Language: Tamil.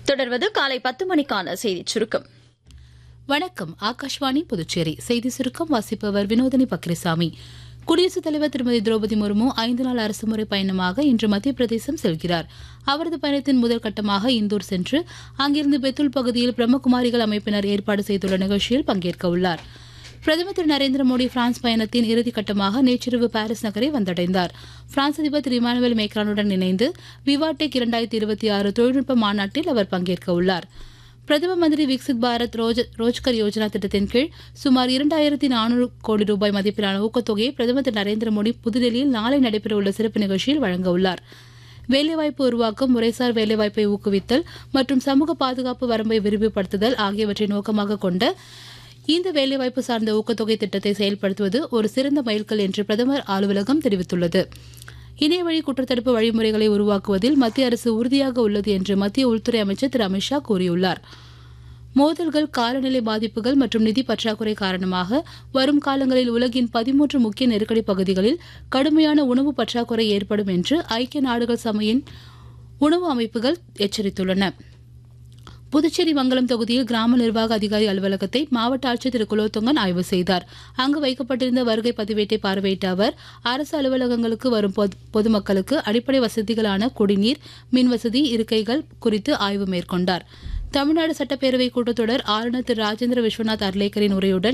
தொடர்வது காலை பத்து மணிக்கான செய்திச் சுருக்கம் வணக்கம் ஆகாஷ்வாணி புதுச்சேரி செய்தி சுருக்கம் வாசிப்பவர் வினோதனி பக்ரிசாமி குடியரசுத் தலைவர் திருமதி திரௌபதி முர்மு ஐந்து நாள் அரசுமுறை பயணமாக இன்று மத்திய பிரதேசம் செல்கிறார் அவரது பயணத்தின் முதல் கட்டமாக இந்தூர் சென்று அங்கிருந்து பெத்துல் பகுதியில் பிரம்மகுமாரிகள் அமைப்பினர் ஏற்பாடு செய்துள்ள நிகழ்ச்சியில் பங்கேற்க உள்ளார் பிரதமர் திரு நரேந்திர மோடி பிரான்ஸ் பயணத்தின் இறுதிக்கட்டமாக நேற்றிரவு பாரிஸ் நகரை வந்தடைந்தார் பிரான்ஸ் அதிபர் திரு இமானுவேல் மேக்ரானுடன் இணைந்து விவாடெக் இரண்டாயிரத்தி இருபத்தி ஆறு தொழில்நுட்ப மாநாட்டில் அவர் பங்கேற்க உள்ளார் பிரதம மந்திரி விக்சித் பாரத் ரோஜ் ரோஜ்கர் யோஜனா திட்டத்தின் கீழ் சுமார் இரண்டாயிரத்தி நானூறு கோடி ரூபாய் மதிப்பிலான ஊக்கத்தொகையை பிரதமர் திரு நரேந்திர மோடி புதுதில்லியில் நாளை நடைபெறவுள்ள சிறப்பு நிகழ்ச்சியில் வழங்க உள்ளார் வேலைவாய்ப்பு உருவாக்கம் முறைசார் வேலைவாய்ப்பை ஊக்குவித்தல் மற்றும் சமூக பாதுகாப்பு வரம்பை விரிவுபடுத்துதல் ஆகியவற்றை நோக்கமாக கொண்ட இந்த வேலைவாய்ப்பு சார்ந்த ஊக்கத்தொகை திட்டத்தை செயல்படுத்துவது ஒரு சிறந்த மைல்கல் என்று பிரதமர் அலுவலகம் தெரிவித்துள்ளது இணையவழி குற்றத்தடுப்பு வழிமுறைகளை உருவாக்குவதில் மத்திய அரசு உறுதியாக உள்ளது என்று மத்திய உள்துறை அமைச்சர் திரு அமித்ஷா கூறியுள்ளார் மோதல்கள் காலநிலை பாதிப்புகள் மற்றும் நிதி பற்றாக்குறை காரணமாக வரும் காலங்களில் உலகின் பதிமூன்று முக்கிய நெருக்கடி பகுதிகளில் கடுமையான உணவு பற்றாக்குறை ஏற்படும் என்று ஐக்கிய நாடுகள் சபையின் உணவு அமைப்புகள் எச்சரித்துள்ளன புதுச்சேரி மங்கலம் தொகுதியில் கிராம நிர்வாக அதிகாரி அலுவலகத்தை மாவட்ட ஆட்சியர் திரு குலோத்துங்கன் ஆய்வு செய்தார் அங்கு வைக்கப்பட்டிருந்த வருகை பதிவேட்டை பார்வையிட்ட அவர் அரசு அலுவலகங்களுக்கு வரும் பொது- பொதுமக்களுக்கு அடிப்படை வசதிகளான குடிநீர் மின் வசதி இருக்கைகள் குறித்து ஆய்வு மேற்கொண்டார் தமிழ்நாடு சட்டப்பேரவை கூட்டத்தொடர் ஆளுநர் திரு ராஜேந்திர விஸ்வநாத் அர்லேக்கரின் உரையுடன்